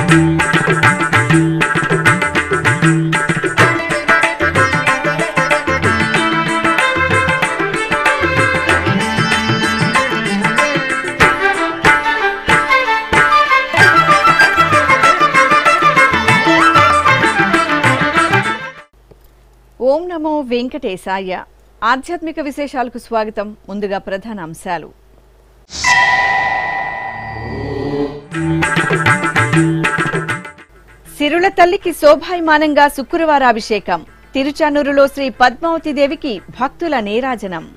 ఓం నమో వెంకటేశాయ ఆధ్యాత్మిక విశేషాలకు స్వాగతం ముందుగా ప్రధాన అంశాలు సిరుల తల్లికి శోభాయమానంగా శుక్రవారాభిషేకం తిరుచానూరులో శ్రీ పద్మావతి దేవికి భక్తుల నీరాజనం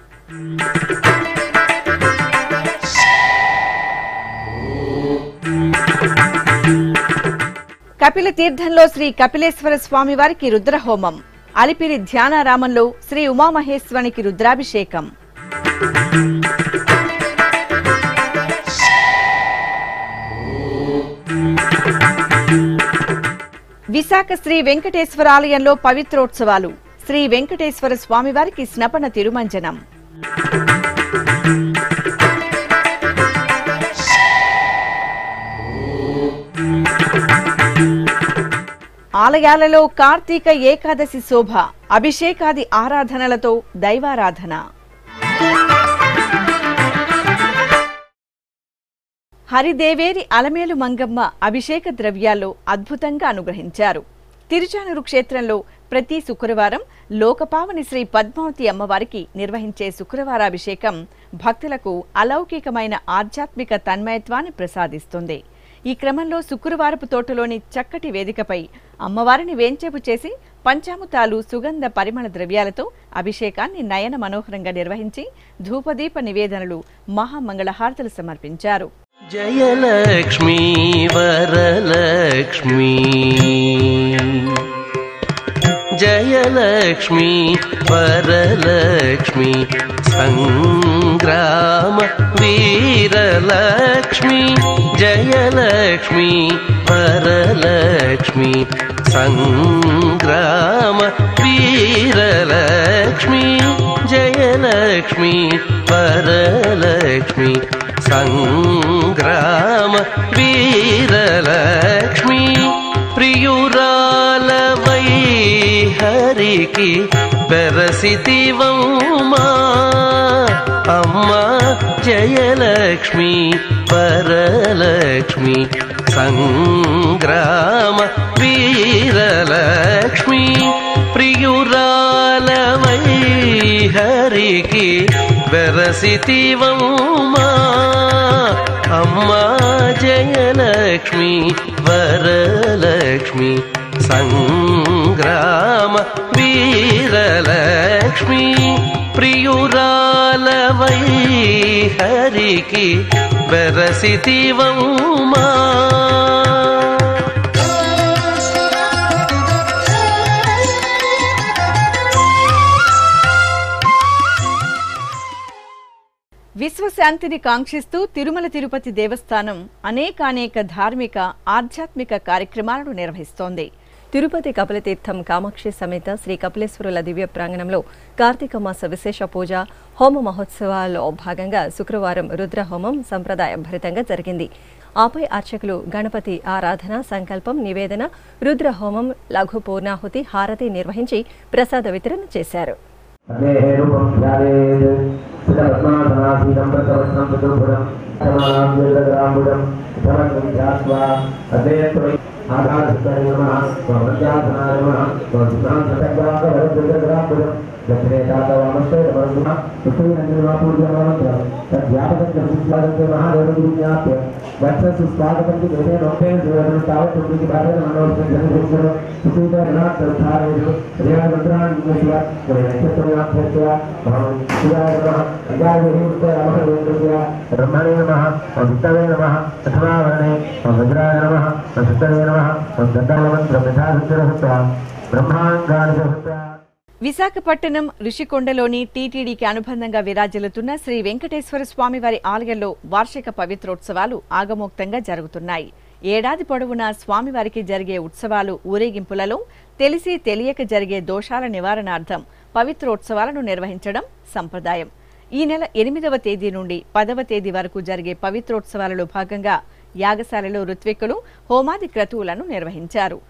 కపిల తీర్థంలో శ్రీ కపిలేశ్వర స్వామి వారికి రుద్రహోమం అలిపిరి ధ్యానారామంలో శ్రీ ఉమామహేశ్వరునికి రుద్రాభిషేకం విశాఖ శ్రీ వెంకటేశ్వర ఆలయంలో పవిత్రోత్సవాలు శ్రీ వెంకటేశ్వర స్వామివారికి స్నపన తిరుమంజనం ఆలయాలలో కార్తీక ఏకాదశి శోభ అభిషేకాది ఆరాధనలతో దైవారాధన హరిదేవేరి అలమేలు మంగమ్మ అభిషేక ద్రవ్యాల్లో అద్భుతంగా అనుగ్రహించారు తిరుచానూరు క్షేత్రంలో ప్రతి శుక్రవారం లోకపావని శ్రీ పద్మావతి అమ్మవారికి నిర్వహించే శుక్రవారాభిషేకం భక్తులకు అలౌకికమైన ఆధ్యాత్మిక తన్మయత్వాన్ని ప్రసాదిస్తుంది ఈ క్రమంలో శుక్రవారపు తోటలోని చక్కటి వేదికపై అమ్మవారిని వేంచేపు చేసి పంచాముతాలు సుగంధ పరిమళ ద్రవ్యాలతో అభిషేకాన్ని నయన మనోహరంగా నిర్వహించి ధూపదీప నివేదనలు మహామంగళహారతులు సమర్పించారు జయలక్ష్మీ వరలక్ష్మీ జయలక్ష్మీ వరలక్ష్మీ సంగ్రామ వీరలక్ష్మీ జయలక్ష్మీ వరలక్ష్మీ సంగ్రామ వీరలక్ష్మీ జయలక్ష్మీ వరలక్ష్మీ సంగ్రామ వీరలక్ష్మీ ప్రియురాలవై హరికి పెరసితివమ్మా అమ్మ జయలక్ష్మి వరలక్ష్మి సంగ్రామ వీరలక్ష్మి ప్రియురాలవై హరికి వెరసితివమ్మా అమ్మా జయలక్ష్మి వరలక్ష్మి సంగ్రామ వీరలక్ష్మి ప్రియురాలవై హరికి వెరసితివమ్మా విశ్వశాంతిని కాంక్షిస్తూ తిరుమల తిరుపతి దేవస్థానం అనేకానేక ధార్మిక ఆధ్యాత్మిక కార్యక్రమాలను నిర్వహిస్తోంది తిరుపతి కపిలతీర్థం కామాక్షి సమేత శ్రీ కపిలేశ్వరుల దివ్య ప్రాంగణంలో కార్తీక మాస విశేష పూజ హోమ మహోత్సవాల్లో భాగంగా శుక్రవారం రుద్రహోమం సంప్రదాయభరితంగా జరిగింది ఆపై అర్చకులు గణపతి ఆరాధన సంకల్పం నివేదన రుద్రహోమం లఘు పూర్ణాహుతి హారతి నిర్వహించి ప్రసాద వితరణ చేశారు అదేహే రూపం ధ్యాయేత్ స్థితపద్మాసనాసీనం ప్రతవత్నం చతుర్భుజం సమానాం దీర్ఘగ్రాంబుజం సమగ్రం ధ్యాత్వా అదేత్వై ఆధారస్థాయ నమః స్వమధ్యాసనాయ నమః స్వసుతాం సతగ్రాంగవరదీర్ఘగ్రాంబుజం దక్షిణే తాతవామస్తే వరుణ సుఖీనందివాపూర్యమానంతరం తద్వ్యాపకం సుస్వాగతం మహాదేవగురుజ్ఞాప్య వత్ససు స్వాగతం దేవే నోక్తే దేవతను తావత్ తుమ్మికి భారత మనోహరం జనసేన సుఖీకరణాత్ ధారేషు శ్రీరామచంద్రాన్ విశ్వ నక్షత్రయాభ్యస్య భవం శివాయ నమః అజాయహీర్త రమణేంద్రస్య బ్రహ్మణే నమః విత్తవే నమః అథమావరణే వజ్రాయ నమః సుత్తవే నమః గంధామంత్రం యథాసుత్ర బ్రహ్మాంగాని సహస్ర విశాఖపట్నం ఋషికొండలోని టీటీడీకి అనుబంధంగా విరాజిల్లుతున్న శ్రీ వెంకటేశ్వర స్వామివారి ఆలయంలో వార్షిక పవిత్రోత్సవాలు ఆగమోక్తంగా జరుగుతున్నాయి ఏడాది పొడవునా స్వామివారికి జరిగే ఉత్సవాలు ఊరేగింపులలో తెలిసి తెలియక జరిగే దోషాల నివారణార్థం పవిత్రోత్సవాలను నిర్వహించడం సంప్రదాయం ఈ నెల ఎనిమిదవ తేదీ నుండి పదవ తేదీ వరకు జరిగే పవిత్రోత్సవాలలో భాగంగా యాగశాలలో ఋత్విక్కులు హోమాది క్రతువులను నిర్వహించారు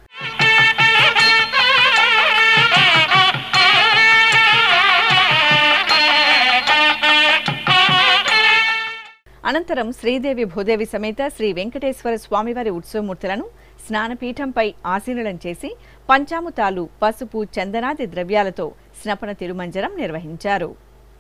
అనంతరం శ్రీదేవి భూదేవి సమేత శ్రీ వెంకటేశ్వర స్వామివారి ఉత్సవమూర్తులను స్నానపీఠంపై ఆసీనులం చేసి పంచాముతాలు పసుపు చందనాది ద్రవ్యాలతో స్నపన తిరుమంజనం నిర్వహించారు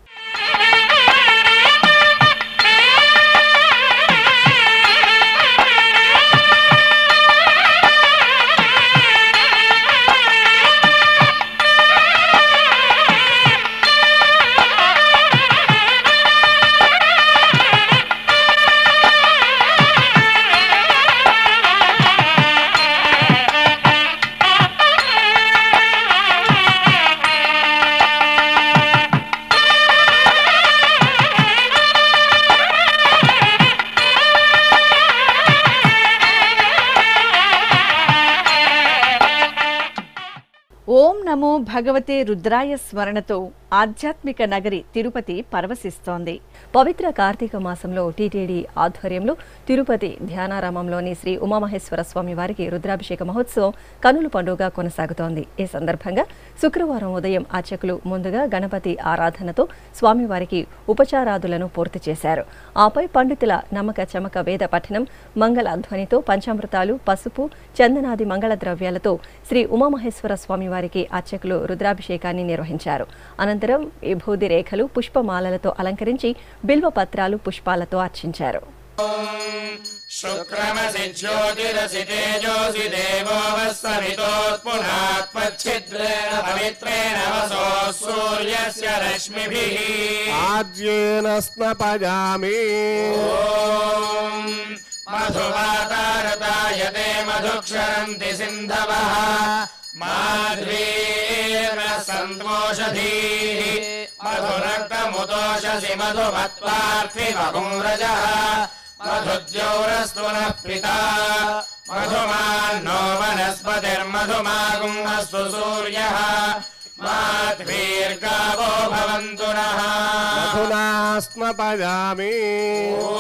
ఓం నమో భగవతే రుద్రాయ స్మరణతో ఆధ్యాత్మిక నగరి తిరుపతి పరవశిస్తోంది పవిత్ర కార్తీక మాసంలో టీటీడీ ఆధ్వర్యంలో తిరుపతి ధ్యానారామంలోని శ్రీ ఉమామహేశ్వర స్వామి వారికి రుద్రాభిషేక మహోత్సవం కనుల పండుగ కొనసాగుతోంది ఈ సందర్భంగా శుక్రవారం ఉదయం అర్చకులు ముందుగా గణపతి ఆరాధనతో స్వామివారికి ఉపచారాదులను పూర్తి చేశారు ఆపై పండితుల నమ్మక చమక వేద పఠనం మంగళ ధ్వనితో పంచామృతాలు పసుపు చందనాది మంగళ ద్రవ్యాలతో శ్రీ ఉమామహేశ్వర స్వామి వారికి అర్చకులు రుద్రాభిషేకాన్ని నిర్వహించారు అనంతరం విభూది రేఖలు పుష్పమాలలతో అలంకరించి బిల్వ పత్రాలు పుష్పాలతో అర్చించారు शुक्रमसि ज्योतिरसि तेजोऽसि देवो वस्सवितोत्पुनात्मच्छिद्रेण पवित्रेण वसो सूर्यस्य रश्मिभिः आज्येन स्नपयामि ॐ मधुवातारतायते मधुक्षरन्ति सिन्धवः माध्वीर्न सन्तोषधीः मधुरक्तमुदोषसि मधुमत्पार्थिवपुंरजः मधुद्यौरस्तु नः पिता मधुमान्नो वनस्पतिर्मधुमागुंहस्तु सूर्यः माध्वीर्गावो भवन्तु नः मधुना स्नपयामि ॐ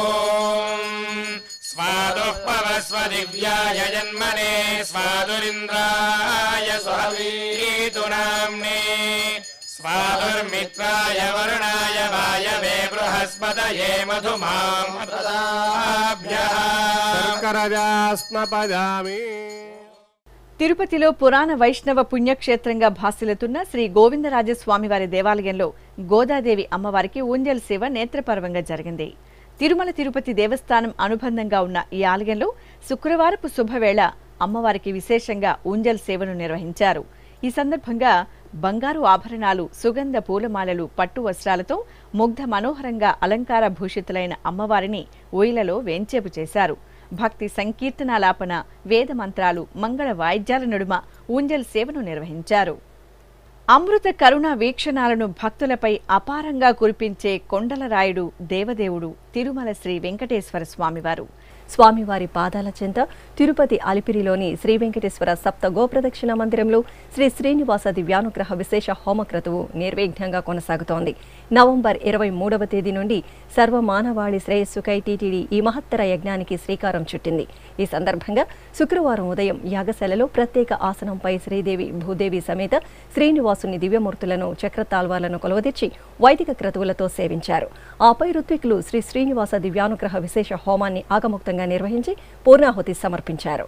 स्वादुः पवस्व दिव्याय जन्मने स्वादुरिन्द्राय सुहवीतु नाम्ने स्वादुर्मित्राय वरुणाय वायवे बृहस्पतये मधुमाम् प्रदाभ्यः शर्करया स्नपयामि తిరుపతిలో పురాణ వైష్ణవ పుణ్యక్షేత్రంగా భాసిల్లుతున్న శ్రీ గోవిందరాజస్వామివారి దేవాలయంలో గోదాదేవి అమ్మవారికి ఊంజల్ సేవ నేత్రపర్వంగా జరిగింది తిరుమల తిరుపతి దేవస్థానం అనుబంధంగా ఉన్న ఈ ఆలయంలో శుక్రవారపు శుభవేళ అమ్మవారికి విశేషంగా ఊంజల్ సేవను నిర్వహించారు ఈ సందర్భంగా బంగారు ఆభరణాలు సుగంధ పూలమాలలు పట్టు వస్త్రాలతో ముగ్ధ మనోహరంగా అలంకార భూషితులైన అమ్మవారిని ఊయలలో వేంచేపు చేశారు భక్తి సంకీర్తనాలాపన వేద మంత్రాలు మంగళ వాయిద్యాల నడుమ ఊంజల్ సేవను నిర్వహించారు అమృత కరుణ వీక్షణాలను భక్తులపై అపారంగా కురిపించే కొండలరాయుడు దేవదేవుడు తిరుమల శ్రీ వెంకటేశ్వర స్వామివారు స్వామివారి పాదాల చెంత తిరుపతి అలిపిరిలోని శ్రీ వెంకటేశ్వర సప్త గోప్రదక్షిణ మందిరంలో శ్రీ శ్రీనివాస దివ్యానుగ్రహ విశేష హోమక్రతువు నిర్విఘ్నంగా కొనసాగుతోంది నవంబర్ ఇరవై మూడవ తేదీ నుండి సర్వమానవాళి శ్రేయస్సుకై టీటీడీ ఈ మహత్తర యజ్ఞానికి శ్రీకారం చుట్టింది ఈ సందర్భంగా శుక్రవారం ఉదయం యాగశాలలో ప్రత్యేక ఆసనంపై శ్రీదేవి భూదేవి సమేత శ్రీనివాసుని దివ్యమూర్తులను చక్రతాల్వాలను కొలవదీర్చి వైదిక క్రతువులతో సేవించారు ఆపై ఋత్వికులు శ్రీ శ్రీనివాస దివ్యానుగ్రహ విశేష హోమాన్ని ఆగముక్తంగా నిర్వహించి పూర్ణాహుతి సమర్పించారు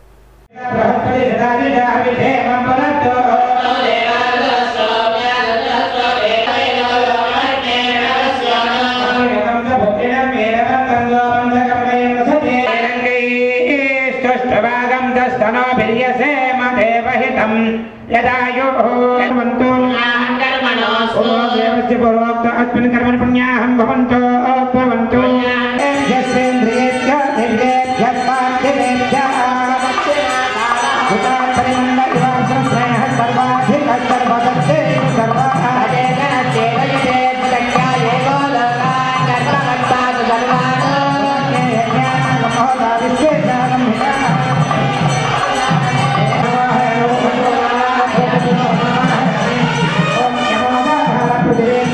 अस्मिन् कर्मणि पुण्याहं भवन्तो भवन्तु यस्येन्द्रियेभ्य दिव्येभ्यः पार्थिवेभ्यः हुतात्परिमण्डलिवासंश्रयः सर्वाधिकः सर्वदत्ते सर्वादेन सेवयते प्रज्ञायेको लोकान् कर्मकर्तासु सर्वान् यज्ञानमहोदा विश्वेशानं ॐ नमो नारायणाय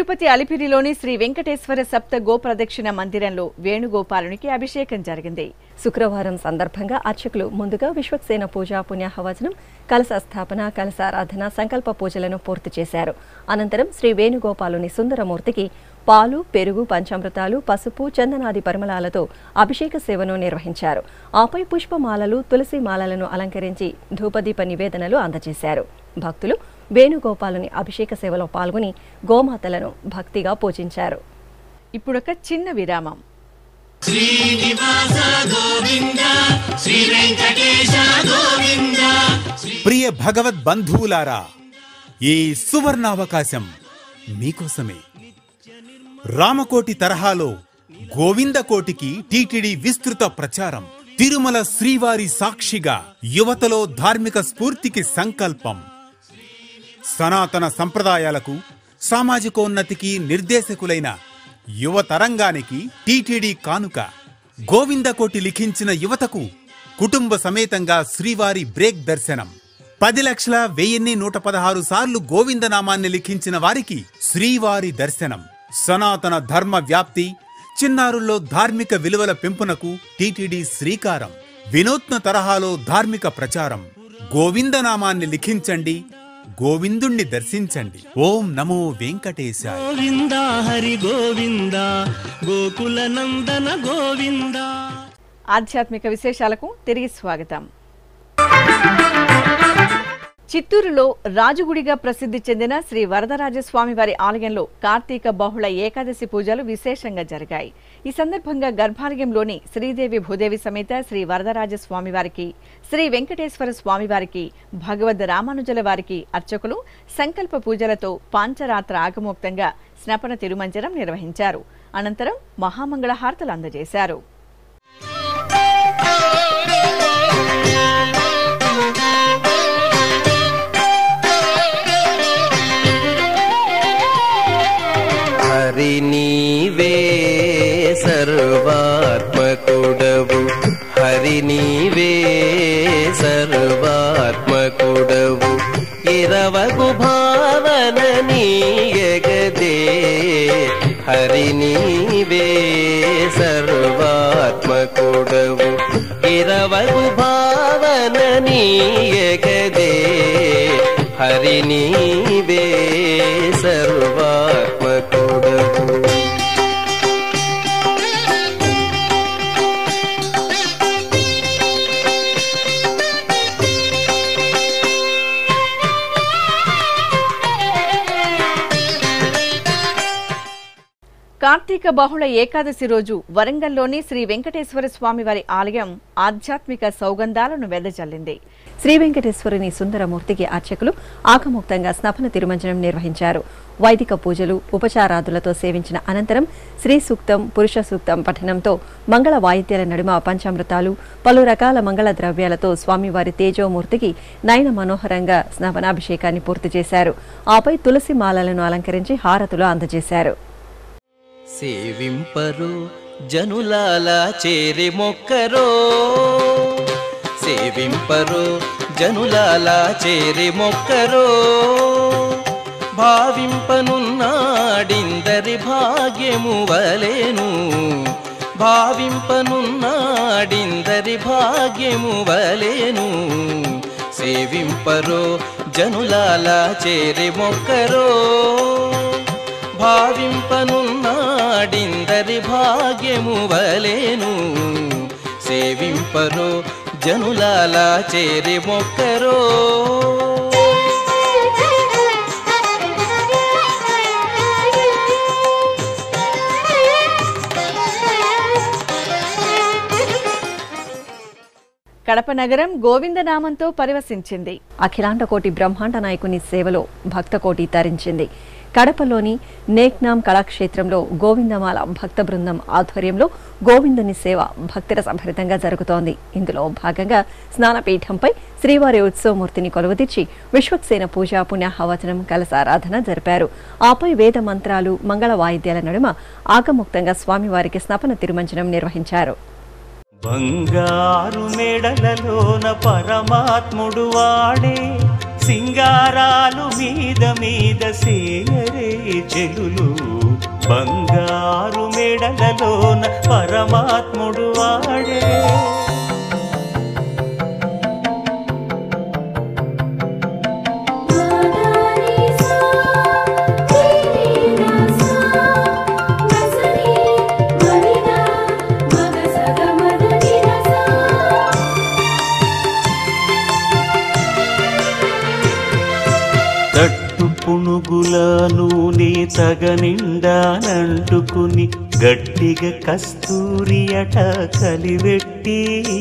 తిరుపతి అలిపిరిలోని శ్రీ వెంకటేశ్వర సప్త గోప్రదక్షిణ మందిరంలో వేణుగోపాలునికి అభిషేకం జరిగింది శుక్రవారం సందర్భంగా అర్చకులు ముందుగా విశ్వక్సేన పూజ పుణ్యాహవచనం కలశ స్థాపన కలశారాధన సంకల్ప పూజలను పూర్తి చేశారు అనంతరం శ్రీ వేణుగోపాలుని సుందరమూర్తికి పాలు పెరుగు పంచామృతాలు పసుపు చందనాది పరిమళాలతో అభిషేక సేవను నిర్వహించారు ఆపై పుష్పమాలలు తులసి మాలలను అలంకరించి ధూపదీప నివేదనలు అందజేశారు భక్తులు వేణుగోపాలుని అభిషేక సేవలో పాల్గొని గోమాతలను భక్తిగా పూజించారు ఇప్పుడొక చిన్న విరామం ప్రియ భగవద్ బంధువులారా ఈ సువర్ణావకాశం మీకోసమే రామకోటి తరహాలో గోవిందకోటికి టీటీడీ విస్తృత ప్రచారం తిరుమల శ్రీవారి సాక్షిగా యువతలో ధార్మిక స్ఫూర్తికి సంకల్పం సనాతన సంప్రదాయాలకు సామాజికోన్నతికి నిర్దేశకులైన యువతరంగానికి టీటీడీ కానుక గోవిందకోటి లిఖించిన యువతకు కుటుంబ సమేతంగా శ్రీవారి బ్రేక్ దర్శనం పది లక్షల వెయ్యిన్ని నూట పదహారు సార్లు గోవిందనామాన్ని లిఖించిన వారికి శ్రీవారి దర్శనం సనాతన ధర్మ వ్యాప్తి చిన్నారుల్లో ధార్మిక విలువల పెంపునకు టీటీడీ శ్రీకారం వినూత్న తరహాలో ధార్మిక ప్రచారం గోవిందనామాన్ని లిఖించండి గోవిందుణ్ణి దర్శించండి ఓం నమో వెంకటేశాయ గోవింద హరి గోవింద గోకుల నందన గోవింద ఆధ్యాత్మిక విశేషాలకు తిరిగి స్వాగతం చిత్తూరులో రాజుగుడిగా ప్రసిద్ధి చెందిన శ్రీ వరదరాజస్వామి వారి ఆలయంలో కార్తీక బహుళ ఏకాదశి పూజలు విశేషంగా జరిగాయి ఈ సందర్భంగా గర్భాలయంలోని శ్రీదేవి భూదేవి సమేత శ్రీ వరదరాజస్వామి వారికి శ్రీ వెంకటేశ్వర స్వామి వారికి భగవద్ రామానుజుల వారికి అర్చకులు సంకల్ప పూజలతో పాంచరాత్ర ఆగమోక్తంగా స్నపన తిరుమంజనం నిర్వహించారు అనంతరం మహామంగళహారతలు అందజేశారు హరి నీవే సర్వాత్మకుడవు హరి నీవే సర్వాత్మకుడవు ఇరవగు భావన నీయగదే హరి నీవే సర్వాత్మకుడవు ఇరవగు భావన నీయగదే హరి నీవే సర్వాత్మకుడవు కార్తీక బహుళ ఏకాదశి రోజు వరంగల్లోని శ్రీ వెంకటేశ్వర స్వామి వారి ఆలయం ఆధ్యాత్మిక సౌగంధాలను వెదజల్లింది శ్రీ వెంకటేశ్వరుని సుందరమూర్తికి అర్చకులు ఆకముక్తంగా స్నపన తిరుమంజనం నిర్వహించారు వైదిక పూజలు ఉపచారాదులతో సేవించిన అనంతరం శ్రీ సూక్తం పురుష సూక్తం పఠనంతో మంగళ వాయిద్యాల నడుమ పంచామృతాలు పలు రకాల మంగళ ద్రవ్యాలతో స్వామివారి తేజోమూర్తికి నయన మనోహరంగా స్నపనాభిషేకాన్ని పూర్తి చేశారు ఆపై తులసి మాలలను అలంకరించి హారతులు అందజేశారు సేవింపరు జనులాల చేరి మొక్కరో సేవింపరు జనులాల చేరి మొక్కరో భావింపనున్నాడిందరి భాగ్యము వలెను భావింపనున్నాడిందరి భాగ్యము వలెను సేవింపరో జనులాల చేరి మొక్కరో భావింపనున్నాడిందరి భాగ్యము వలెను సేవింపరో జనులాల చేరి మొక్కరో కడప నగరం గోవిందనామంతో పరివసించింది అఖిలాండ కోటి బ్రహ్మాండ నాయకుని సేవలో భక్తకోటి తరించింది కడపలోని నేక్నాం కళాక్షేత్రంలో గోవిందమాల భక్త బృందం ఆధ్వర్యంలో గోవిందుని సేవ భక్తుల సంభరితంగా జరుగుతోంది ఇందులో భాగంగా స్నానపీఠంపై శ్రీవారి ఉత్సవమూర్తిని కొలువుదీర్చి విశ్వక్సేన పూజ పుణ్యాహవచనం కలసారాధన జరిపారు ఆపై వేద మంత్రాలు మంగళ వాయిద్యాల నడుమ ఆగముక్తంగా స్వామివారికి స్నపన తిరుమంజనం నిర్వహించారు బంగారు మెడలలోన పరమాత్ముడు వాడే సింగారాలు మీద మీద సేయరే చెలులు బంగారు మెడలలోన పరమాత్ముడు వాడే తట్టు పుణుగుల నూనె తగనిండానంటుకుని గట్టిగా కస్తూరి అట కలివెట్టి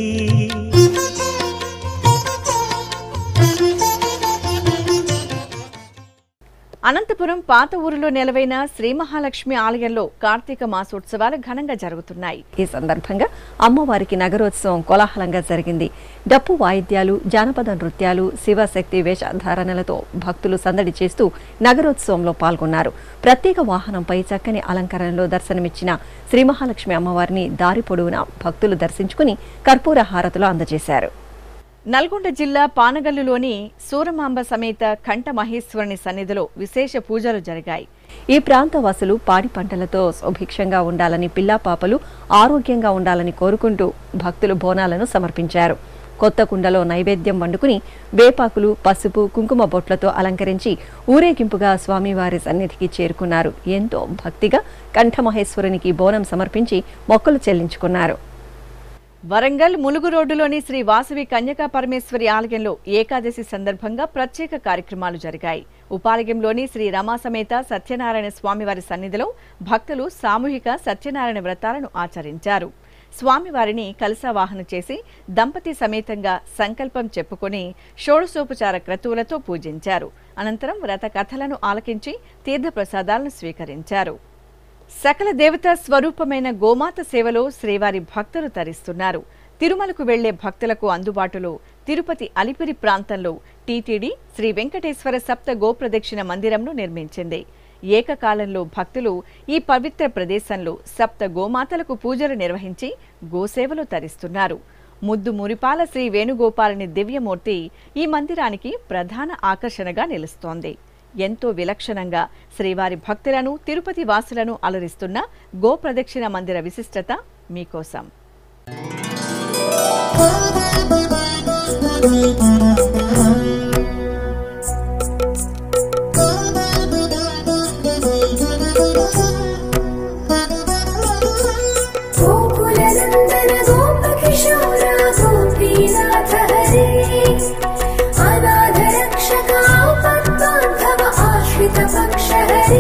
అనంతపురం పాత ఊరిలో నెలవైన శ్రీ మహాలక్ష్మి ఆలయంలో కార్తీక మాసోత్సవాలు ఘనంగా జరుగుతున్నాయి ఈ సందర్భంగా అమ్మవారికి నగరోత్సవం కోలాహలంగా జరిగింది డప్పు వాయిద్యాలు జానపద నృత్యాలు శివశక్తి వేషధారణలతో భక్తులు సందడి చేస్తూ నగరోత్సవంలో పాల్గొన్నారు ప్రత్యేక వాహనంపై చక్కని అలంకరణలో దర్శనమిచ్చిన శ్రీ మహాలక్ష్మి అమ్మవారిని దారి పొడవునా భక్తులు దర్శించుకుని కర్పూర హారతులు అందజేశారు నల్గొండ జిల్లా పానగల్లులోని సూరమాంబ సమేత కంఠ మహేశ్వరుని సన్నిధిలో విశేష పూజలు జరిగాయి ఈ ప్రాంత వాసులు పాడి పంటలతో సుభిక్షంగా ఉండాలని పిల్లా పాపలు ఆరోగ్యంగా ఉండాలని కోరుకుంటూ భక్తులు బోనాలను సమర్పించారు కొత్త కుండలో నైవేద్యం వండుకుని వేపాకులు పసుపు కుంకుమ బొట్లతో అలంకరించి ఊరేగింపుగా స్వామివారి సన్నిధికి చేరుకున్నారు ఎంతో భక్తిగా కంఠమహేశ్వరునికి బోనం సమర్పించి మొక్కలు చెల్లించుకున్నారు వరంగల్ ములుగు రోడ్డులోని శ్రీ వాసవి కన్యకా పరమేశ్వరి ఆలయంలో ఏకాదశి సందర్భంగా ప్రత్యేక కార్యక్రమాలు జరిగాయి ఉపాలయంలోని శ్రీ రమా సమేత సత్యనారాయణ స్వామివారి సన్నిధిలో భక్తులు సామూహిక సత్యనారాయణ వ్రతాలను ఆచరించారు స్వామివారిని కలశావాహన చేసి దంపతి సమేతంగా సంకల్పం చెప్పుకొని షోడశోపచార క్రతువులతో పూజించారు అనంతరం వ్రత కథలను ఆలకించి తీర్థప్రసాదాలను స్వీకరించారు సకల దేవతా స్వరూపమైన గోమాత సేవలో శ్రీవారి భక్తులు తరిస్తున్నారు తిరుమలకు వెళ్లే భక్తులకు అందుబాటులో తిరుపతి అలిపిరి ప్రాంతంలో టీటీడీ శ్రీ వెంకటేశ్వర సప్త గోప్రదక్షిణ మందిరంను నిర్మించింది ఏకకాలంలో భక్తులు ఈ పవిత్ర ప్రదేశంలో సప్త గోమాతలకు పూజలు నిర్వహించి గోసేవలు తరిస్తున్నారు ముద్దు మురిపాల శ్రీ వేణుగోపాలని దివ్యమూర్తి ఈ మందిరానికి ప్రధాన ఆకర్షణగా నిలుస్తోంది ఎంతో విలక్షణంగా శ్రీవారి భక్తులను తిరుపతి వాసులను అలరిస్తున్న గోప్రదక్షిణ మందిర విశిష్టత మీకోసం गोकुलनन्दन गोपकिशोर गोपीनाथ हरे अनाथ रक्षकापद्बान्धव आश्रित पक्ष हरे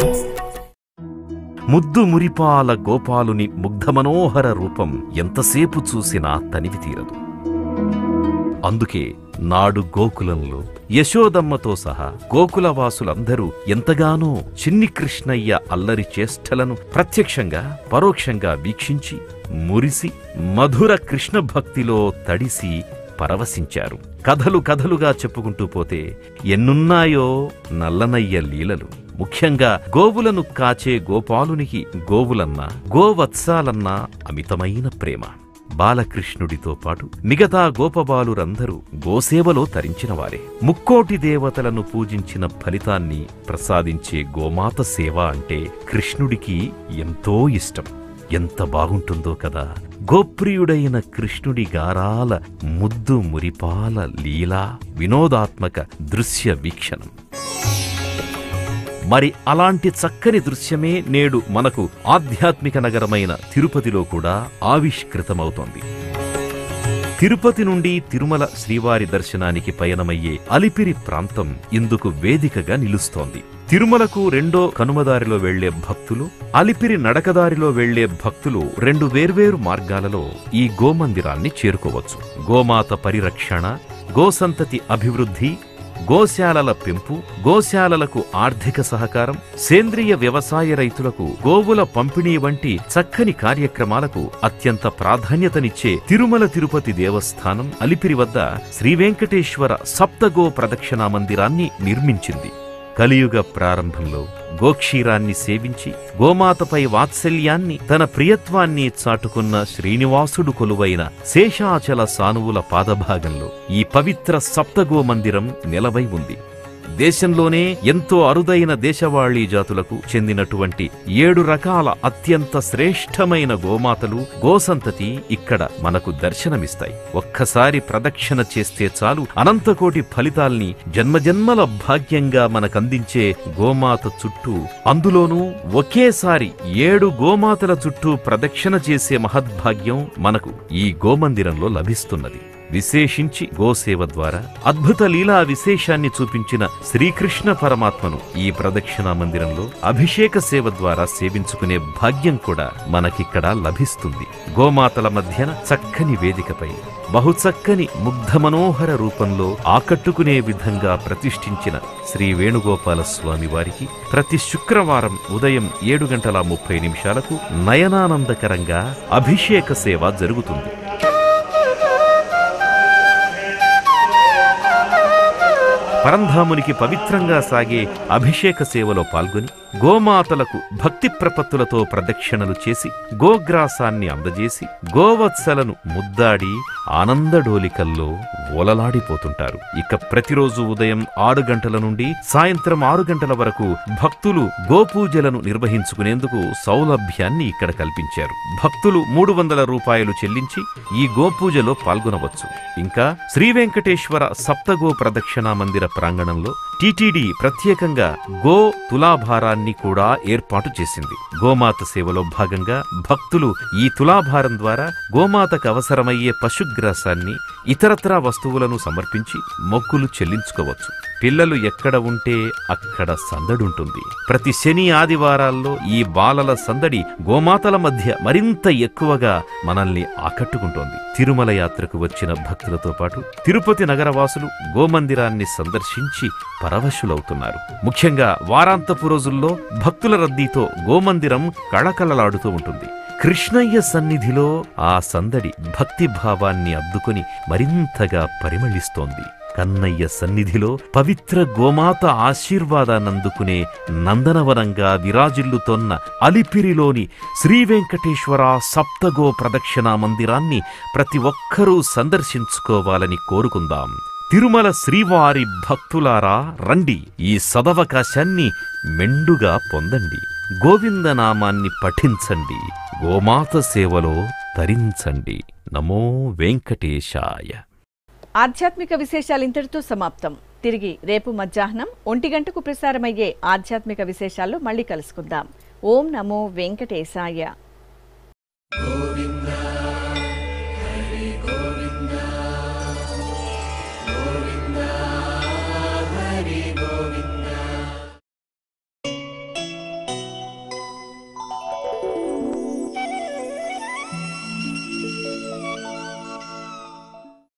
ముద్దు మురిపాల గోపాలుని ముగ్ధమనోహర రూపం ఎంతసేపు చూసినా తనివి తీరదు అందుకే నాడు గోకులంలో యశోదమ్మతో సహా గోకులవాసులందరూ ఎంతగానో చిన్ని కృష్ణయ్య అల్లరి చేష్టలను ప్రత్యక్షంగా పరోక్షంగా వీక్షించి మురిసి మధుర కృష్ణ భక్తిలో తడిసి పరవశించారు కథలు కథలుగా చెప్పుకుంటూ పోతే ఎన్నున్నాయో నల్లనయ్య లీలలు ముఖ్యంగా గోవులను కాచే గోపాలునికి గోవులన్నా గోవత్సాలన్నా అమితమైన ప్రేమ బాలకృష్ణుడితో పాటు మిగతా గోపబాలురందరూ గోసేవలో తరించినవారే ముక్కోటి దేవతలను పూజించిన ఫలితాన్ని ప్రసాదించే గోమాత సేవ అంటే కృష్ణుడికి ఎంతో ఇష్టం ఎంత బాగుంటుందో కదా గోప్రియుడైన కృష్ణుడి గారాల ముద్దు మురిపాల లీలా వినోదాత్మక దృశ్య వీక్షణం మరి అలాంటి చక్కని దృశ్యమే నేడు మనకు ఆధ్యాత్మిక నగరమైన తిరుపతిలో కూడా ఆవిష్కృతమవుతోంది తిరుపతి నుండి తిరుమల శ్రీవారి దర్శనానికి పయనమయ్యే అలిపిరి ప్రాంతం ఇందుకు వేదికగా నిలుస్తోంది తిరుమలకు రెండో కనుమదారిలో వెళ్లే భక్తులు అలిపిరి నడకదారిలో వెళ్లే భక్తులు రెండు వేర్వేరు మార్గాలలో ఈ గోమందిరాన్ని చేరుకోవచ్చు గోమాత పరిరక్షణ గోసంతతి అభివృద్ధి గోశాలల పెంపు గోశాలలకు ఆర్థిక సహకారం సేంద్రియ వ్యవసాయ రైతులకు గోవుల పంపిణీ వంటి చక్కని కార్యక్రమాలకు అత్యంత ప్రాధాన్యతనిచ్చే తిరుమల తిరుపతి దేవస్థానం అలిపిరి వద్ద శ్రీవెంకటేశ్వర సప్తగో ప్రదక్షిణా మందిరాన్ని నిర్మించింది కలియుగ ప్రారంభంలో గోక్షీరాన్ని సేవించి గోమాతపై వాత్సల్యాన్ని తన ప్రియత్వాన్ని చాటుకున్న శ్రీనివాసుడు కొలువైన శేషాచల సానువుల పాదభాగంలో ఈ పవిత్ర సప్తగో మందిరం నిలవై ఉంది దేశంలోనే ఎంతో అరుదైన దేశవాళీ జాతులకు చెందినటువంటి ఏడు రకాల అత్యంత శ్రేష్టమైన గోమాతలు గోసంతతి ఇక్కడ మనకు దర్శనమిస్తాయి ఒక్కసారి ప్రదక్షిణ చేస్తే చాలు అనంతకోటి ఫలితాల్ని జన్మజన్మల భాగ్యంగా మనకందించే గోమాత చుట్టూ అందులోనూ ఒకేసారి ఏడు గోమాతల చుట్టూ ప్రదక్షిణ చేసే మహద్భాగ్యం మనకు ఈ గోమందిరంలో లభిస్తున్నది విశేషించి గోసేవ ద్వారా అద్భుత లీలా విశేషాన్ని చూపించిన శ్రీకృష్ణ పరమాత్మను ఈ ప్రదక్షిణా మందిరంలో అభిషేక సేవ ద్వారా సేవించుకునే భాగ్యం కూడా మనకిక్కడ లభిస్తుంది గోమాతల మధ్యన చక్కని వేదికపై బహుచక్కని ముగ్ధ మనోహర రూపంలో ఆకట్టుకునే విధంగా ప్రతిష్ఠించిన శ్రీ వేణుగోపాల స్వామి వారికి ప్రతి శుక్రవారం ఉదయం ఏడు గంటల ముప్పై నిమిషాలకు నయనానందకరంగా అభిషేక సేవ జరుగుతుంది పరంధామునికి పవిత్రంగా సాగే అభిషేక సేవలో పాల్గొని గోమాతలకు భక్తి ప్రపత్తులతో ప్రదక్షిణలు చేసి గోగ్రాసాన్ని అందజేసి గోవత్సలను ముద్దాడి ఆనందడోలికల్లో ఓలలాడిపోతుంటారు ఇక ప్రతిరోజు ఉదయం ఆరు గంటల నుండి సాయంత్రం ఆరు గంటల వరకు భక్తులు గోపూజలను నిర్వహించుకునేందుకు సౌలభ్యాన్ని ఇక్కడ కల్పించారు భక్తులు మూడు వందల రూపాయలు చెల్లించి ఈ గోపూజలో పాల్గొనవచ్చు ఇంకా శ్రీ వెంకటేశ్వర సప్తగో ప్రదక్షిణా మందిర ప్రాంగణంలో టీటీడీ ప్రత్యేకంగా గో తులాభారాన్ని కూడా ఏర్పాటు చేసింది గోమాత సేవలో భాగంగా భక్తులు ఈ తులాభారం ద్వారా గోమాతకు అవసరమయ్యే పశుగ్రాసాన్ని ఇతరత్రా వస్తువులను సమర్పించి మొక్కులు చెల్లించుకోవచ్చు పిల్లలు ఎక్కడ ఉంటే అక్కడ సందడుంటుంది ప్రతి శని ఆదివారాల్లో ఈ బాలల సందడి గోమాతల మధ్య మరింత ఎక్కువగా మనల్ని ఆకట్టుకుంటోంది తిరుమల యాత్రకు వచ్చిన భక్తులతో పాటు తిరుపతి నగరవాసులు గోమందిరాన్ని సందర్శించి పరవశులవుతున్నారు ముఖ్యంగా వారాంతపు రోజుల్లో భక్తుల రద్దీతో గోమందిరం కళకళలాడుతూ ఉంటుంది కృష్ణయ్య సన్నిధిలో ఆ సందడి భక్తి భావాన్ని అద్దుకొని మరింతగా పరిమళిస్తోంది కన్నయ్య సన్నిధిలో పవిత్ర గోమాత ఆశీర్వాదాన్నందుకునే నందనవనంగా విరాజిల్లుతోన్న అలిపిరిలోని శ్రీ వెంకటేశ్వర సప్తగో ప్రదక్షిణా మందిరాన్ని ప్రతి ఒక్కరూ సందర్శించుకోవాలని కోరుకుందాం తిరుమల శ్రీవారి భక్తులారా రండి ఈ సదవకాశాన్ని మెండుగా పొందండి గోవిందనామాన్ని పఠించండి గోమాత సేవలో తరించండి నమో వెంకటేశాయ ఆధ్యాత్మిక విశేషాలు ఇంతటితో సమాప్తం తిరిగి రేపు మధ్యాహ్నం ఒంటి గంటకు ప్రసారమయ్యే ఆధ్యాత్మిక విశేషాల్లో మళ్ళీ కలుసుకుందాం ఓం నమో వెంకటేశాయ